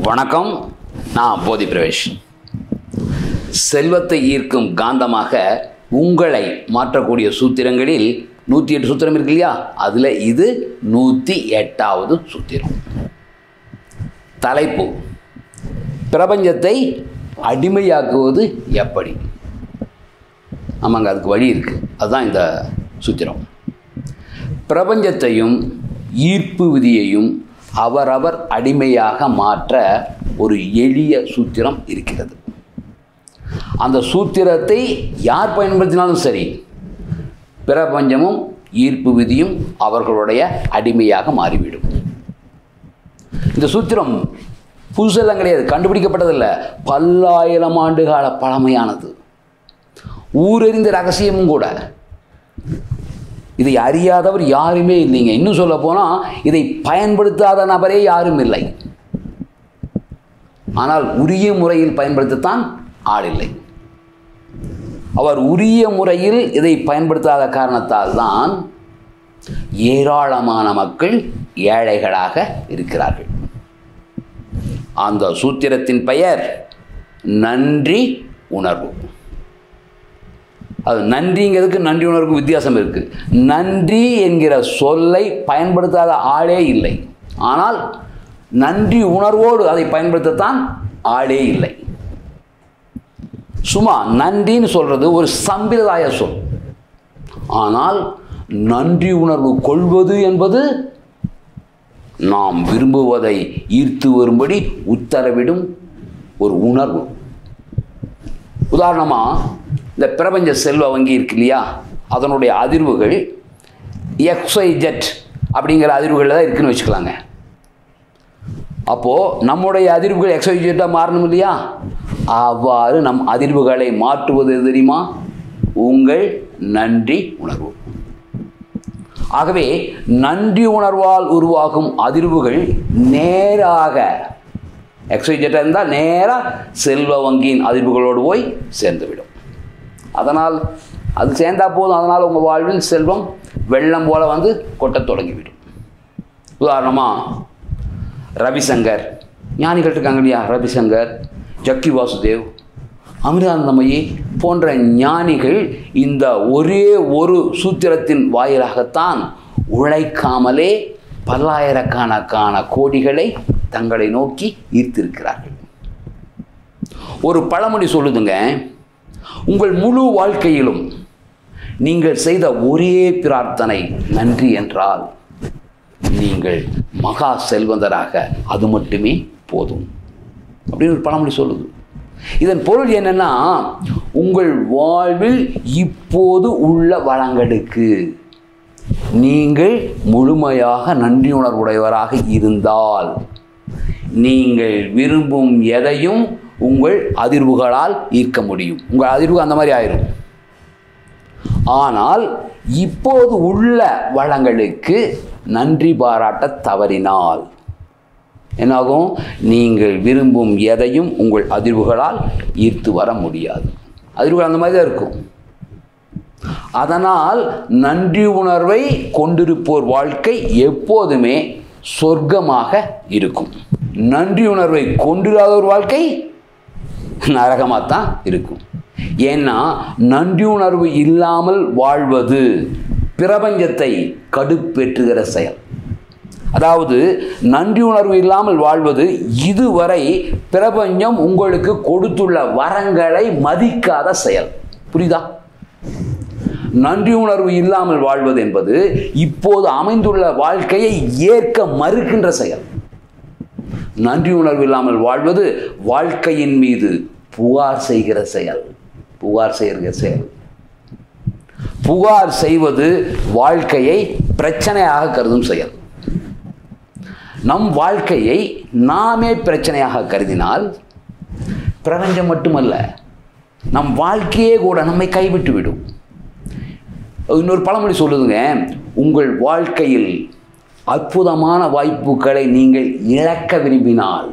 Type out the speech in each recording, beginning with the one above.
வணக்கம் நான் போதி பிரவேஷ் செல்வத்தை ஈர்க்கும் காந்தமாக உங்களை மாற்றக்கூடிய சூத்திரங்களில் நூற்றி எட்டு சூத்திரம் இருக்கு இல்லையா அதில் இது நூற்றி எட்டாவது சூத்திரம் தலைப்பு பிரபஞ்சத்தை அடிமையாக்குவது எப்படி ஆமாங்க அதுக்கு வழி இருக்குது அதுதான் இந்த சூத்திரம் பிரபஞ்சத்தையும் ஈர்ப்பு விதியையும் அவரவர் அடிமையாக மாற்ற ஒரு எளிய சூத்திரம் இருக்கிறது அந்த சூத்திரத்தை யார் பயன்படுத்தினாலும் சரி பிரபஞ்சமும் ஈர்ப்பு விதியும் அவர்களுடைய அடிமையாக மாறிவிடும் இந்த சூத்திரம் புதுசெல்லாம் கிடையாது கண்டுபிடிக்கப்பட்டதில்லை பல்லாயிரம் ஆண்டு கால பழமையானது ஊரறிந்த ரகசியமும் கூட இதை அறியாதவர் யாருமே இல்லைங்க இன்னும் சொல்ல போனால் இதை பயன்படுத்தாத நபரே யாரும் இல்லை ஆனால் உரிய முறையில் பயன்படுத்தத்தான் ஆள் இல்லை அவர் உரிய முறையில் இதை பயன்படுத்தாத காரணத்தால் தான் ஏராளமான மக்கள் ஏழைகளாக இருக்கிறார்கள் அந்த சூத்திரத்தின் பெயர் நன்றி உணர்வு அது நன்றிங்கிறதுக்கு நன்றி உணர்வுக்கு வித்தியாசம் இருக்கு நன்றி என்கிற சொல்லை பயன்படுத்தாத ஆளே இல்லை ஆனால் நன்றி உணர்வோடு அதை பயன்படுத்தத்தான் ஆளே இல்லை சும்மா நன்றின்னு சொல்றது ஒரு சம்பிரதாய சொல் ஆனால் நன்றி உணர்வு கொள்வது என்பது நாம் விரும்புவதை ஈர்த்து வரும்படி உத்தரவிடும் ஒரு உணர்வு உதாரணமாக இந்த பிரபஞ்ச செல்வ வங்கி இருக்கு இல்லையா அதனுடைய அதிர்வுகள் எக்ஸ்ஒய் ஜெட் அப்படிங்கிற அதிர்வுகளில் தான் இருக்குன்னு வச்சுக்கலாங்க அப்போது நம்முடைய அதிர்வுகள் எக்ஸ்ஒய் ஜெட்டாக மாறணும் இல்லையா அவ்வாறு நம் அதிர்வுகளை மாற்றுவது எது தெரியுமா உங்கள் நன்றி உணர்வு ஆகவே நன்றி உணர்வால் உருவாகும் அதிர்வுகள் நேராக எக்ஸைஜெட்டாக இருந்தால் நேராக செல்வ வங்கியின் அதிர்வுகளோடு போய் சேர்ந்துவிடும் அதனால் அது சேர்ந்தா போதும் அதனால் உங்கள் வாழ்வில் செல்வம் வெள்ளம் போல வந்து கொட்டத் தொடங்கிவிடும் உதாரணமாக ரவிசங்கர் ஞானிகள் இருக்காங்க இல்லையா ரவிசங்கர் ஜக்கி வாசுதேவ் அமிர்தானந்தமயி போன்ற ஞானிகள் இந்த ஒரே ஒரு சூத்திரத்தின் வாயிலாகத்தான் உழைக்காமலே பல்லாயிரக்கணக்கான கோடிகளை தங்களை நோக்கி ஈர்த்திருக்கிறார்கள் ஒரு பழமொழி சொல்லுதுங்க உங்கள் முழு வாழ்க்கையிலும் நீங்கள் செய்த ஒரே பிரார்த்தனை நன்றி என்றால் நீங்கள் மகா செல்வந்தராக அது மட்டுமே போதும் அப்படின்னு ஒரு பழமொழி சொல்லுது இதன் பொருள் என்னன்னா உங்கள் வாழ்வில் இப்போது உள்ள வளங்களுக்கு நீங்கள் முழுமையாக நன்றி உணர்வுடையவராக இருந்தால் நீங்கள் விரும்பும் எதையும் உங்கள் அதிர்வுகளால் ஈர்க்க முடியும் உங்கள் அதிர்வு அந்த மாதிரி ஆயிரும் ஆனால் இப்போது உள்ள வளங்களுக்கு நன்றி பாராட்ட தவறினால் என்னாகும் நீங்கள் விரும்பும் எதையும் உங்கள் அதிர்வுகளால் ஈர்த்து வர முடியாது அதிர்வுகள் அந்த மாதிரி தான் இருக்கும் அதனால் நன்றி உணர்வை கொண்டிருப்போர் வாழ்க்கை எப்போதுமே சொர்க்கமாக இருக்கும் நன்றி உணர்வை கொண்டிராத ஒரு வாழ்க்கை நரகமாக தான் இருக்கும் ஏன்னா நன்றி உணர்வு இல்லாமல் வாழ்வது பிரபஞ்சத்தை கடுப்பேற்றுகிற செயல் அதாவது நன்றி உணர்வு இல்லாமல் வாழ்வது இதுவரை பிரபஞ்சம் உங்களுக்கு கொடுத்துள்ள வரங்களை மதிக்காத செயல் புரியுதா நன்றி உணர்வு இல்லாமல் வாழ்வது என்பது இப்போது அமைந்துள்ள வாழ்க்கையை ஏற்க மறுக்கின்ற செயல் நன்றி உணர்வு இல்லாமல் வாழ்வது வாழ்க்கையின் மீது புகார் செய்கிற செயல் புகார் செய்கிற செயல் புகார் செய்வது வாழ்க்கையை பிரச்சனையாக கருதும் செயல் நம் வாழ்க்கையை நாமே பிரச்சனையாக கருதினால் பிரபஞ்சம் மட்டுமல்ல நம் வாழ்க்கையே கூட நம்மை கைவிட்டு விடும் இன்னொரு பழமொழி சொல்லுதுங்க உங்கள் வாழ்க்கையில் அற்புதமான வாய்ப்புகளை நீங்கள் இழக்க விரும்பினால்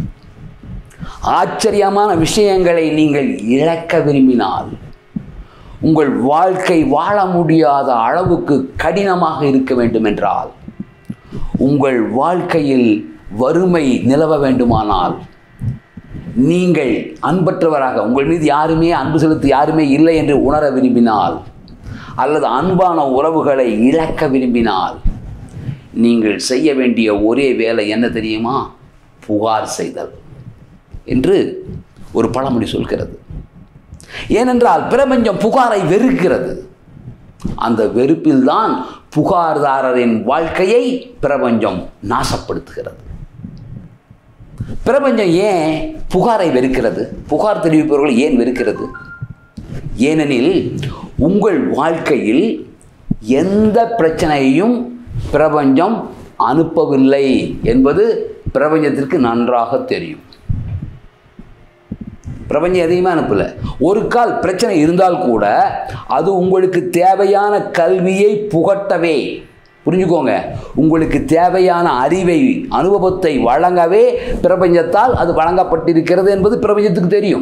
ஆச்சரியமான விஷயங்களை நீங்கள் இழக்க விரும்பினால் உங்கள் வாழ்க்கை வாழ முடியாத அளவுக்கு கடினமாக இருக்க வேண்டும் என்றால் உங்கள் வாழ்க்கையில் வறுமை நிலவ வேண்டுமானால் நீங்கள் அன்பற்றவராக உங்கள் மீது யாருமே அன்பு செலுத்தி யாருமே இல்லை என்று உணர விரும்பினால் அல்லது அன்பான உறவுகளை இழக்க விரும்பினால் நீங்கள் செய்ய வேண்டிய ஒரே வேலை என்ன தெரியுமா புகார் செய்தல் என்று ஒரு பழமொழி சொல்கிறது ஏனென்றால் பிரபஞ்சம் புகாரை வெறுக்கிறது அந்த வெறுப்பில்தான் புகார்தாரரின் வாழ்க்கையை பிரபஞ்சம் நாசப்படுத்துகிறது பிரபஞ்சம் ஏன் புகாரை வெறுக்கிறது புகார் தெரிவிப்பவர்கள் ஏன் வெறுக்கிறது ஏனெனில் உங்கள் வாழ்க்கையில் எந்த பிரச்சனையையும் பிரபஞ்சம் அனுப்பவில்லை என்பது பிரபஞ்சத்திற்கு நன்றாக தெரியும் பிரபஞ்சம் எதையுமே அனுப்பல ஒரு கால் பிரச்சனை இருந்தால் கூட அது உங்களுக்கு தேவையான கல்வியை புகட்டவே புரிஞ்சுக்கோங்க உங்களுக்கு தேவையான அறிவை அனுபவத்தை வழங்கவே பிரபஞ்சத்தால் அது வழங்கப்பட்டிருக்கிறது என்பது பிரபஞ்சத்துக்கு தெரியும்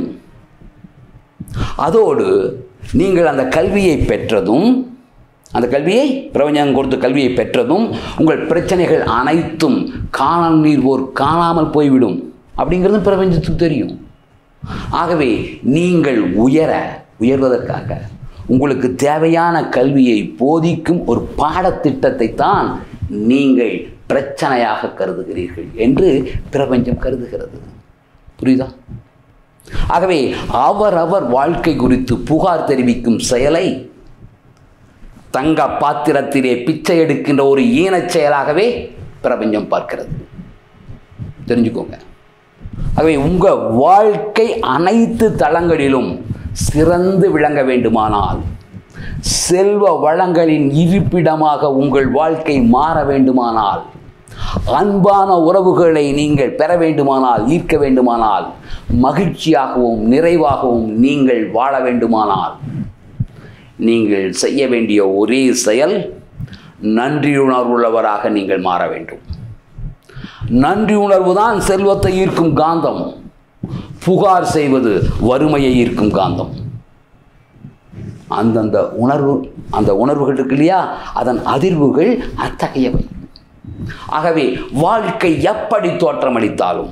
அதோடு நீங்கள் அந்த கல்வியை பெற்றதும் அந்த கல்வியை பிரபஞ்சம் கொடுத்த கல்வியை பெற்றதும் உங்கள் பிரச்சனைகள் அனைத்தும் காணல் நீர் போர் காணாமல் போய்விடும் அப்படிங்கிறதும் பிரபஞ்சத்துக்கு தெரியும் ஆகவே நீங்கள் உயர உயர்வதற்காக உங்களுக்கு தேவையான கல்வியை போதிக்கும் ஒரு பாடத்திட்டத்தை தான் நீங்கள் பிரச்சனையாக கருதுகிறீர்கள் என்று பிரபஞ்சம் கருதுகிறது புரியுதா ஆகவே அவரவர் வாழ்க்கை குறித்து புகார் தெரிவிக்கும் செயலை தங்க பாத்திரத்திலே பிச்சை எடுக்கின்ற ஒரு ஈனச் செயலாகவே பிரபஞ்சம் பார்க்கிறது தெரிஞ்சுக்கோங்க ஆகவே உங்கள் வாழ்க்கை அனைத்து தளங்களிலும் சிறந்து விளங்க வேண்டுமானால் செல்வ வளங்களின் இருப்பிடமாக உங்கள் வாழ்க்கை மாற வேண்டுமானால் அன்பான உறவுகளை நீங்கள் பெற வேண்டுமானால் ஈர்க்க வேண்டுமானால் மகிழ்ச்சியாகவும் நிறைவாகவும் நீங்கள் வாழ வேண்டுமானால் நீங்கள் செய்ய வேண்டிய ஒரே செயல் நன்றியுணர்வுள்ளவராக நீங்கள் மாற வேண்டும் நன்றி உணர்வு தான் செல்வத்தை ஈர்க்கும் காந்தம் புகார் செய்வது வறுமையை ஈர்க்கும் காந்தம் அந்தந்த உணர்வு அந்த உணர்வுகள் இருக்கு இல்லையா அதன் அதிர்வுகள் அத்தகையவை ஆகவே வாழ்க்கை எப்படி தோற்றமளித்தாலும்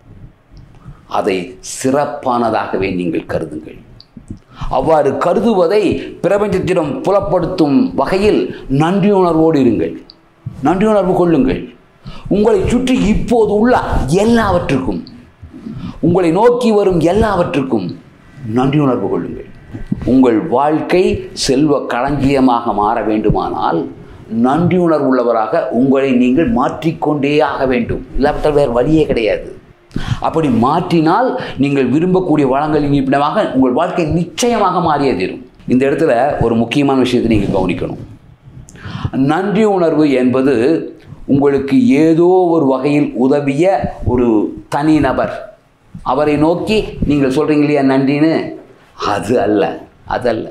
அதை சிறப்பானதாகவே நீங்கள் கருதுங்கள் அவ்வாறு கருதுவதை பிரபஞ்சத்திடம் புலப்படுத்தும் வகையில் நன்றியுணர்வோடு இருங்கள் நன்றியுணர்வு கொள்ளுங்கள் உங்களை சுற்றி இப்போது உள்ள எல்லாவற்றுக்கும் உங்களை நோக்கி வரும் எல்லாவற்றுக்கும் நன்றியுணர்வு கொள்ளுங்கள் உங்கள் வாழ்க்கை செல்வ களஞ்சியமாக மாற வேண்டுமானால் நன்றியுணர்வு உள்ளவராக உங்களை நீங்கள் மாற்றிக்கொண்டே ஆக வேண்டும் இல்லாவிட்டால் வேறு வழியே கிடையாது அப்படி மாற்றினால் நீங்கள் விரும்பக்கூடிய வளங்களின் இருப்பிடமாக உங்கள் வாழ்க்கை நிச்சயமாக மாறியே தீரும் இந்த இடத்துல ஒரு முக்கியமான விஷயத்தை நீங்கள் கவனிக்கணும் நன்றி உணர்வு என்பது உங்களுக்கு ஏதோ ஒரு வகையில் உதவிய ஒரு தனி நபர் அவரை நோக்கி நீங்கள் சொல்கிறீங்க இல்லையா நன்றின்னு அது அல்ல அதல்ல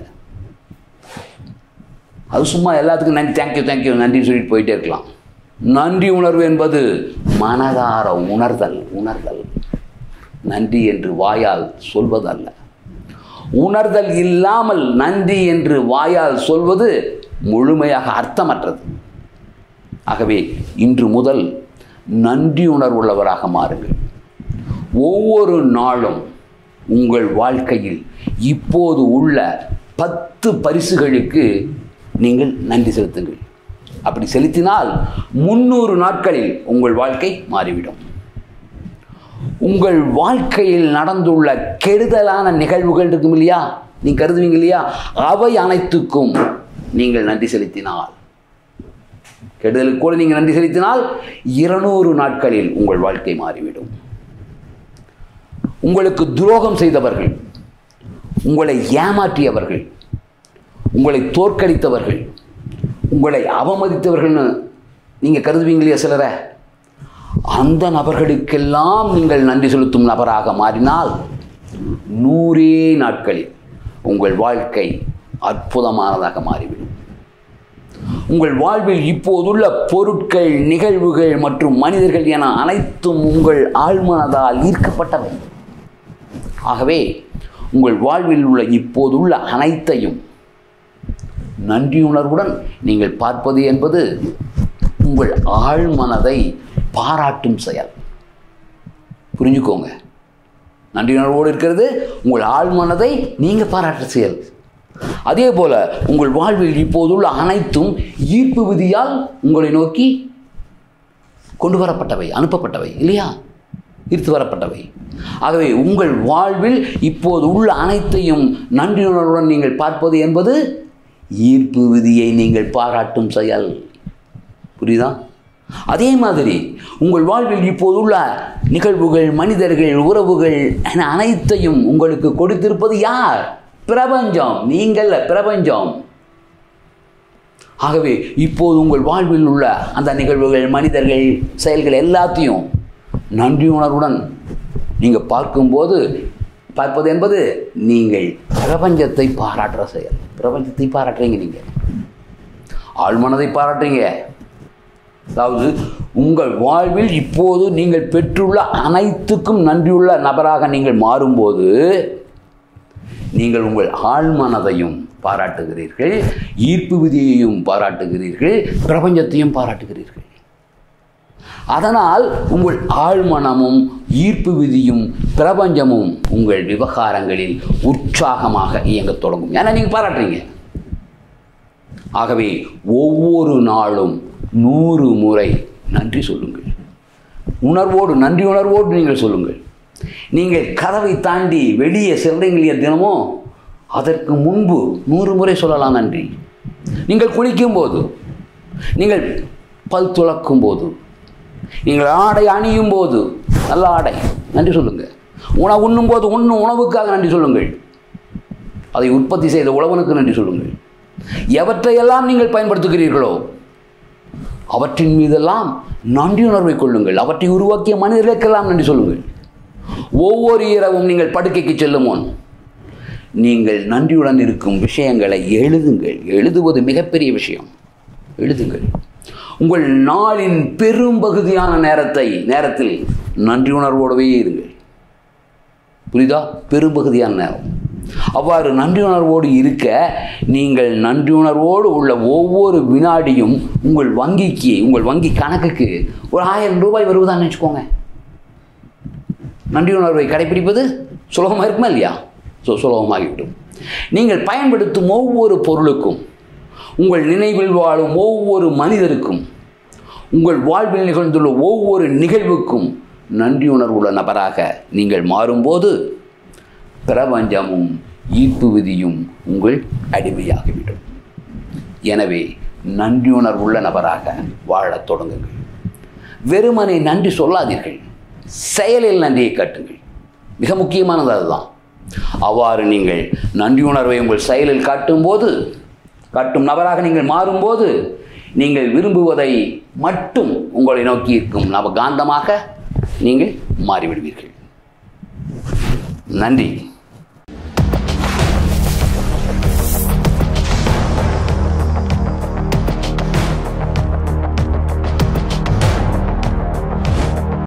அது சும்மா எல்லாத்துக்கும் நன்றி தேங்க்யூ தேங்க்யூ நன்றின்னு சொல்லிட்டு போயிட்டே இருக்கலாம் நன்றி உணர்வு என்பது மனதார உணர்தல் உணர்தல் நன்றி என்று வாயால் சொல்வதல்ல உணர்தல் இல்லாமல் நன்றி என்று வாயால் சொல்வது முழுமையாக அர்த்தமற்றது ஆகவே இன்று முதல் நன்றி உணர்வுள்ளவராக மாறுங்கள் ஒவ்வொரு நாளும் உங்கள் வாழ்க்கையில் இப்போது உள்ள பத்து பரிசுகளுக்கு நீங்கள் நன்றி செலுத்துங்கள் அப்படி செலுத்தினால் முன்னூறு நாட்களில் உங்கள் வாழ்க்கை மாறிவிடும் உங்கள் வாழ்க்கையில் நடந்துள்ள கெடுதலான நிகழ்வுகள் இருக்கும் இல்லையா நீ கருதுவீங்க இல்லையா அவை அனைத்துக்கும் நீங்கள் நன்றி செலுத்தினால் கெடுதலுக்கு கூட நீங்கள் நன்றி செலுத்தினால் இருநூறு நாட்களில் உங்கள் வாழ்க்கை மாறிவிடும் உங்களுக்கு துரோகம் செய்தவர்கள் உங்களை ஏமாற்றியவர்கள் உங்களை தோற்கடித்தவர்கள் உங்களை அவமதித்தவர்கள்னு நீங்கள் கருதுவீங்க இல்லையா சிலரை அந்த நபர்களுக்கெல்லாம் நீங்கள் நன்றி செலுத்தும் நபராக மாறினால் நூறே நாட்களில் உங்கள் வாழ்க்கை அற்புதமானதாக மாறிவிடும் உங்கள் வாழ்வில் இப்போதுள்ள பொருட்கள் நிகழ்வுகள் மற்றும் மனிதர்கள் என அனைத்தும் உங்கள் ஆழ்மனதால் ஈர்க்கப்பட்டவை ஆகவே உங்கள் வாழ்வில் உள்ள இப்போதுள்ள அனைத்தையும் நன்றியுணர்வுடன் நீங்கள் பார்ப்பது என்பது உங்கள் ஆழ்மனதை பாராட்டும் செயல் புரிஞ்சுக்கோங்க நன்றியுணர்வோடு இருக்கிறது உங்கள் ஆழ்மனதை நீங்கள் பாராட்ட செயல் அதே போல உங்கள் வாழ்வில் இப்போதுள்ள அனைத்தும் ஈர்ப்பு விதியால் உங்களை நோக்கி கொண்டு வரப்பட்டவை அனுப்பப்பட்டவை இல்லையா ஈர்த்து வரப்பட்டவை ஆகவே உங்கள் வாழ்வில் இப்போது உள்ள அனைத்தையும் நன்றியுணர்வுடன் நீங்கள் பார்ப்பது என்பது ஈர்ப்பு விதியை நீங்கள் பாராட்டும் செயல் புரியுதா அதே மாதிரி உங்கள் வாழ்வில் இப்போதுள்ள நிகழ்வுகள் மனிதர்கள் உறவுகள் என அனைத்தையும் உங்களுக்கு கொடுத்திருப்பது யார் பிரபஞ்சம் நீங்கள் பிரபஞ்சம் ஆகவே இப்போது உங்கள் வாழ்வில் உள்ள அந்த நிகழ்வுகள் மனிதர்கள் செயல்கள் எல்லாத்தையும் நன்றி உணர்வுடன் நீங்கள் பார்க்கும்போது பார்ப்பது என்பது நீங்கள் பிரபஞ்சத்தை பாராட்டுற செயல் பிரபஞ்சத்தை பாராட்டுறீங்க நீங்கள் ஆழ்மனதை பாராட்டுறீங்க அதாவது உங்கள் வாழ்வில் இப்போது நீங்கள் பெற்றுள்ள அனைத்துக்கும் நன்றியுள்ள நபராக நீங்கள் மாறும்போது நீங்கள் உங்கள் ஆழ்மனதையும் பாராட்டுகிறீர்கள் ஈர்ப்பு விதியையும் பாராட்டுகிறீர்கள் பிரபஞ்சத்தையும் பாராட்டுகிறீர்கள் அதனால் உங்கள் ஆழ்மனமும் ஈர்ப்பு விதியும் பிரபஞ்சமும் உங்கள் விவகாரங்களில் உற்சாகமாக இயங்கத் தொடங்கும் ஏன்னா நீங்கள் பாராட்டுறீங்க ஆகவே ஒவ்வொரு நாளும் நூறு முறை நன்றி சொல்லுங்கள் உணர்வோடு நன்றி உணர்வோடு நீங்கள் சொல்லுங்கள் நீங்கள் கதவை தாண்டி வெளியே செல்றீங்களே தினமும் அதற்கு முன்பு நூறு முறை சொல்லலாம் நன்றி நீங்கள் குளிக்கும் போது நீங்கள் பல் துளக்கும் போது நீங்கள் ஆடை அணியும் போது நல்ல ஆடை நன்றி சொல்லுங்கள் உணவு உண்ணும் போது உண்ணும் உணவுக்காக நன்றி சொல்லுங்கள் அதை உற்பத்தி செய்த உழவனுக்கு நன்றி சொல்லுங்கள் எவற்றையெல்லாம் நீங்கள் பயன்படுத்துகிறீர்களோ அவற்றின் மீதெல்லாம் நன்றியுணர்வை கொள்ளுங்கள் அவற்றை உருவாக்கிய மனிதர்களுக்கெல்லாம் நன்றி சொல்லுங்கள் ஒவ்வொரு இரவும் நீங்கள் படுக்கைக்கு செல்லும் முன் நீங்கள் நன்றியுடன் இருக்கும் விஷயங்களை எழுதுங்கள் எழுதுவது மிகப்பெரிய விஷயம் எழுதுங்கள் உங்கள் நாளின் பெரும்பகுதியான நேரத்தை நேரத்தில் நன்றி உணர்வோடவே இருங்கள் புரியுதா பெரும்பகுதியான நேரம் அவ்வாறு நன்றி உணர்வோடு இருக்க நீங்கள் நன்றி உணர்வோடு உள்ள ஒவ்வொரு வினாடியும் உங்கள் வங்கிக்கு உங்கள் வங்கி கணக்குக்கு ஒரு ஆயிரம் ரூபாய் வருவதான்னு வச்சுக்கோங்க நன்றி உணர்வை கடைபிடிப்பது சுலபமாக இருக்குமா இல்லையா ஸோ சுலபமாகிவிடும் நீங்கள் பயன்படுத்தும் ஒவ்வொரு பொருளுக்கும் உங்கள் நினைவில் வாழும் ஒவ்வொரு மனிதருக்கும் உங்கள் வாழ்வில் நிகழ்ந்துள்ள ஒவ்வொரு நிகழ்வுக்கும் நன்றி உணர்வுள்ள நபராக நீங்கள் மாறும்போது பிரபஞ்சமும் ஈர்ப்பு விதியும் உங்கள் அடிமையாகிவிடும் எனவே நன்றியுணர்வுள்ள நபராக வாழத் தொடங்குங்கள் வெறுமனை நன்றி சொல்லாதீர்கள் செயலில் நன்றியை காட்டுங்கள் மிக முக்கியமானது அதுதான் அவ்வாறு நீங்கள் நன்றியுணர்வை உங்கள் செயலில் காட்டும்போது காட்டும் நபராக நீங்கள் மாறும்போது நீங்கள் விரும்புவதை மட்டும் உங்களை நோக்கி இருக்கும் நவ காந்தமாக நீங்கள் மாறிவிடுவீர்கள் நன்றி